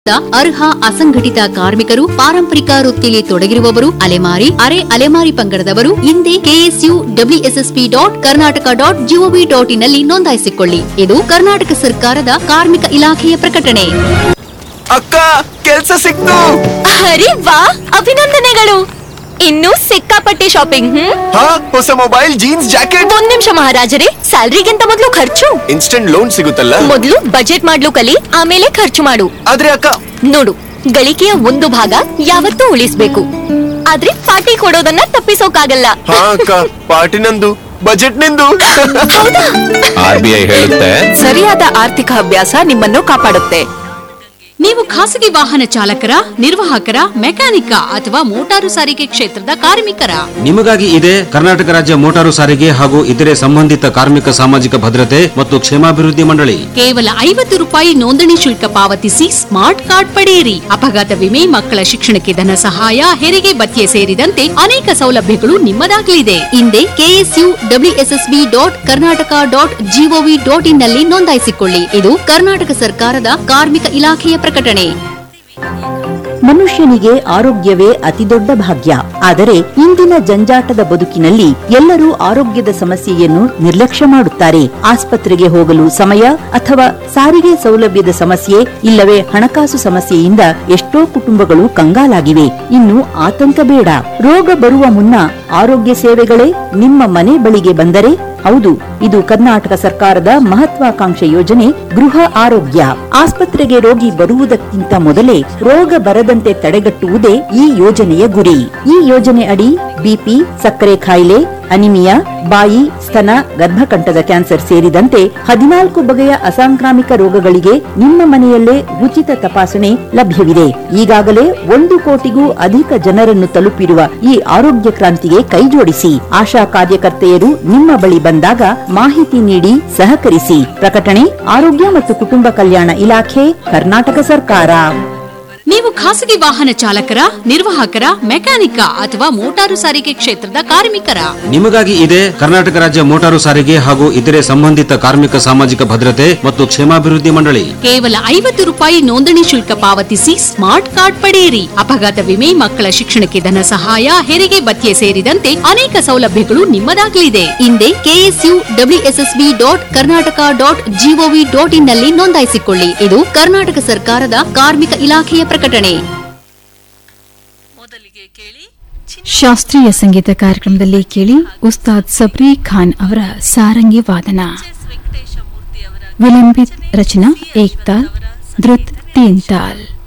ಅರ್ಹ ಅಸಂಘಟಿತ ಕಾರ್ಮಿಕರು ಪಾರಂಪರಿಕ ವೃತ್ತಿಯಲ್ಲಿ ತೊಡಗಿರುವವರು ಅಲೆಮಾರಿ ಅರೆ ಅಲೆಮಾರಿ ಪಂಗಡದವರು ಹಿಂದೆ KSU WSSP dot Karnataka dot GOV dot ಇನ್ನಲ್ಲಿ ನೋಂದಾಯಿಸಿಕೊಳ್ಳಿ ಇದು ಕರ್ನಾಟಕ ಸರ್ಕಾರದ ಕಾರ್ಮಿಕ ಇಲಾಖೆಯ ಪ್ರಕಟಣೆ ಅಕ್ಕ ಕೆಲ್ಸ ಸಿಕ್ತು ಅರೆ ವಾ ಅಭಿನಂದನೆಗಳು ಇನ್ನೂ ಸಿಕ್ಕಾಪಟ್ಟೆ ಶಾಪಿಂಗ್ ಹ್ಮ್ ಹಾ ಹೊಸ ಮೊಬೈಲ್ ಜೀನ್ಸ್ ಜಾಕೆಟ್ ಒಂದ್ ನಿಮಿಷ ಮಹಾರಾಜರೇ ಸ್ಯಾಲ್ರಿಗಿಂತ ಮೊದಲು ಖರ್ಚು ಇನ್ಸ್ಟೆಂಟ್ ಲೋನ್ ಸಿಗುತ್ತಲ್ಲ ಮೊದಲು ಬಜೆಟ್ ಮಾಡ್ಲು ಕಲಿ ಆಮೇಲೆ ಖರ್ಚು ಮಾಡು ಆದ್ರೆ ಅಕ್ಕ ನೋಡು ಗಳಿಕೆಯ ಒಂದು ಭಾಗ ಯಾವತ್ತೂ ಉಳಿಸ್ಬೇಕು ಆದ್ರೆ ಪಾರ್ಟಿ ಕೊಡೋದನ್ನ ತಪ್ಪಿಸೋಕಾಗಲ್ಲ ಹಾ ಅಕ್ಕ ಪಾರ್ಟಿ ನಂದು ಬಜೆಟ್ ನಿಂದು ಆರ್ ಬಿ ಐ ಹೇಳುತ್ತೆ ಸರಿಯಾದ ಆರ್ಥಿಕ ಅಭ್ಯಾಸ ನಿಮ್ಮನ್ನು ಕಾಪಾಡುತ್ತೆ ನೀವು ಖಾಸಗಿ ವಾಹನ ಚಾಲಕರ ನಿರ್ವಾಹಕರ ಮೆಕ್ಯಾನಿಕ ಅಥವಾ ಮೋಟಾರು ಸಾರಿಗೆ ಕ್ಷೇತ್ರದ ಕಾರ್ಮಿಕರ ನಿಮಗಾಗಿ ಇದೆ ಕರ್ನಾಟಕ ರಾಜ್ಯ ಮೋಟಾರು ಸಾರಿಗೆ ಹಾಗೂ ಇತರೆ ಸಂಬಂಧಿತ ಕಾರ್ಮಿಕ ಸಾಮಾಜಿಕ ಭದ್ರತೆ ಮತ್ತು ಕ್ಷೇಮಾಭಿವೃದ್ಧಿ ಮಂಡಳಿ ಕೇವಲ ಐವತ್ತು ರೂಪಾಯಿ ನೋಂದಣಿ ಶುಲ್ಕ ಪಾವತಿಸಿ ಸ್ಮಾರ್ಟ್ ಕಾರ್ಡ್ ಪಡೆಯಿರಿ ಅಪಘಾತ ವಿಮೆ ಮಕ್ಕಳ ಶಿಕ್ಷಣಕ್ಕೆ ಧನ ಸಹಾಯ ಹೆರಿಗೆ ಭತ್ಯೆ ಸೇರಿದಂತೆ ಅನೇಕ ಸೌಲಭ್ಯಗಳು ನಿಮ್ಮದಾಗಲಿದೆ ಹಿಂದೆ KSU WSSB dot Karnataka dot GOV dot ಇನ್ನಲ್ಲಿ ನೋಂದಾಯಿಸಿಕೊಳ್ಳಿ ಇದು ಕರ್ನಾಟಕ ಸರ್ಕಾರದ ಕಾರ್ಮಿಕ ಇಲಾಖೆಯ ಪ್ರಕಟಣೆ ಮನುಷ್ಯನಿಗೆ ಆರೋಗ್ಯವೇ ಅತಿದೊಡ್ಡ ಭಾಗ್ಯ ಆದರೆ ಇಂದಿನ ಜಂಜಾಟದ ಬದುಕಿನಲ್ಲಿ ಎಲ್ಲರೂ ಆರೋಗ್ಯದ ಸಮಸ್ಯೆಯನ್ನು ನಿರ್ಲಕ್ಷ್ಯ ಮಾಡುತ್ತಾರೆ ಆಸ್ಪತ್ರೆಗೆ ಹೋಗಲು ಸಮಯ ಅಥವಾ ಸಾರಿಗೆ ಸೌಲಭ್ಯದ ಸಮಸ್ಯೆ ಇಲ್ಲವೇ ಹಣಕಾಸು ಸಮಸ್ಯೆಯಿಂದ ಎಷ್ಟೋ ಕುಟುಂಬಗಳು ಕಂಗಾಲಾಗಿವೆ ಇನ್ನು ಆತಂಕ ಬೇಡ ರೋಗ ಬರುವ ಮುನ್ನ ಆರೋಗ್ಯ ಸೇವೆಗಳೇ ನಿಮ್ಮ ಮನೆ ಬಳಿಗೆ ಬಂದರೆ ಹೌದು ಇದು ಕರ್ನಾಟಕ ಸರ್ಕಾರದ ಮಹತ್ವಾಕಾಂಕ್ಷೆ ಯೋಜನೆ ಗೃಹ ಆರೋಗ್ಯ ಆಸ್ಪತ್ರೆಗೆ ರೋಗಿ ಬರುವುದಕ್ಕಿಂತ ಮೊದಲೇ ರೋಗ ಬರದಂತೆ ತಡೆಗಟ್ಟುವುದೇ ಈ ಯೋಜನೆಯ ಗುರಿ ಈ ಯೋಜನೆ ಅಡಿ ಬಿಪಿ ಸಕ್ಕರೆ ಕಾಯಿಲೆ ಅನಿಮಿಯಾ ಬಾಯಿ ಸ್ತನ ಗರ್ಭಕಂಠದ ಕ್ಯಾನ್ಸರ್ ಸೇರಿದಂತೆ ಹದಿನಾಲ್ಕು ಬಗೆಯ ಅಸಾಂಕ್ರಾಮಿಕ ರೋಗಗಳಿಗೆ ನಿಮ್ಮ ಮನೆಯಲ್ಲೇ ಉಚಿತ ತಪಾಸಣೆ ಲಭ್ಯವಿದೆ ಈಗಾಗಲೇ ಒಂದು ಕೋಟಿಗೂ ಅಧಿಕ ಜನರನ್ನು ತಲುಪಿರುವ ಈ ಆರೋಗ್ಯ ಕ್ರಾಂತಿಗೆ ಕೈಜೋಡಿಸಿ ಆಶಾ ಕಾರ್ಯಕರ್ತೆಯರು ನಿಮ್ಮ ಬಳಿ ಬಂದಾಗ ಮಾಹಿತಿ ನೀಡಿ ಸಹಕರಿಸಿ ಪ್ರಕಟಣೆ ಆರೋಗ್ಯ ಮತ್ತು ಕುಟುಂಬ ಕಲ್ಯಾಣ ಇಲಾಖೆ ಕರ್ನಾಟಕ ಸರ್ಕಾರ ನೀವು ಖಾಸಗಿ ವಾಹನ ಚಾಲಕರ ನಿರ್ವಾಹಕರ ಮೆಕ್ಯಾನಿಕ ಅಥವಾ ಮೋಟಾರು ಸಾರಿಗೆ ಕ್ಷೇತ್ರದ ಕಾರ್ಮಿಕರ ನಿಮಗಾಗಿ ಇದೆ ಕರ್ನಾಟಕ ರಾಜ್ಯ ಮೋಟಾರು ಸಾರಿಗೆ ಹಾಗೂ ಇತರೆ ಸಂಬಂಧಿತ ಕಾರ್ಮಿಕ ಸಾಮಾಜಿಕ ಭದ್ರತೆ ಮತ್ತು ಕ್ಷೇಮಾಭಿವೃದ್ಧಿ ಮಂಡಳಿ ಕೇವಲ ಐವತ್ತು ರೂಪಾಯಿ ನೋಂದಣಿ ಶುಲ್ಕ ಪಾವತಿಸಿ ಸ್ಮಾರ್ಟ್ ಕಾರ್ಡ್ ಪಡೆಯಿರಿ ಅಪಘಾತ ವಿಮೆ ಮಕ್ಕಳ ಶಿಕ್ಷಣಕ್ಕೆ ಧನ ಸಹಾಯ ಹೆರಿಗೆ ಭತ್ಯೆ ಸೇರಿದಂತೆ ಅನೇಕ ಸೌಲಭ್ಯಗಳು ನಿಮ್ಮದಾಗಲಿದೆ ಹಿಂದೆ KSU WSSB dot Karnataka dot GOV dot ಇನ್ನಲ್ಲಿ ನೋಂದಾಯಿಸಿಕೊಳ್ಳಿ ಇದು ಕರ್ನಾಟಕ ಸರ್ಕಾರದ ಕಾರ್ಮಿಕ ಇಲಾಖೆಯ ಪ್ರಕಟಣೆ ಶಾಸ್ತ್ರೀಯ ಸಂಗೀತ ಕಾರ್ಯಕ್ರಮದಲ್ಲಿ ಕೇಳಿ ಉಸ್ತಾದ್ ಸಬ್ರಿ ಖಾನ್ ಅವರ ಸಾರಂಗಿ ವಾದನ ವಿಲಂಬಿತ್ ರಚನಾ ಏಕ್ ತಾಲ್ ಧೃತ್ ತೀನ್ ತಾಲ್